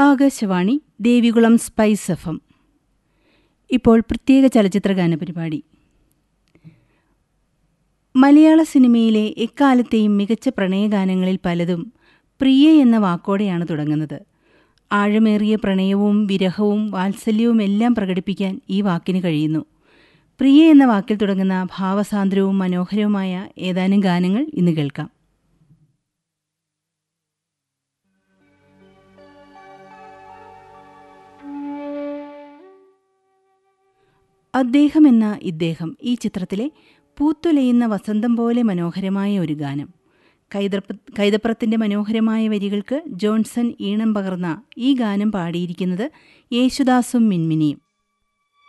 Akashvani Devikulam spice F M ഇപ്പോൾ പ്രത്യേക ചലച്ചിത്ര ഗാന പരിപാടി മലയാള സിനിമയിലെ എക്കാലത്തെയും മികച്ച പ്രണയഗാനങ്ങളിൽ പലതും പ്രിയ എന്ന വാക്കോടെയാണ് തുടങ്ങുന്നത് ആഴമേറിയ പ്രണയവും വിരഹവും വാത്സല്യവും എല്ലാം പ്രകടിപ്പിക്കാൻ ഈ വാക്കിന് കഴിയുന്നു പ്രിയ എന്ന വാക്കിൽ തുടങ്ങുന്ന ഭാവസാന്ദ്രവും മനോഹരവുമായ ഏതാനും ഗാനങ്ങൾ ഇന്ന് കേൾക്കാം അദ്ദേഹം എന്ന ഇദ്ദേഹം ഈ ചിത്രത്തിലെ പൂത്തുലയുന്ന വസന്തം പോലെ മനോഹരമായ ഒരു ഗാനം കൈതപ്ര കൈതപ്രത്തിന്റെ മനോഹരമായ വരികൾക്ക് ജോൺസൺ ഈണം പകർന്ന ഈ ഗാനം പാടിയിരിക്കുന്നത് യേശുദാസും മിൻമിനിയും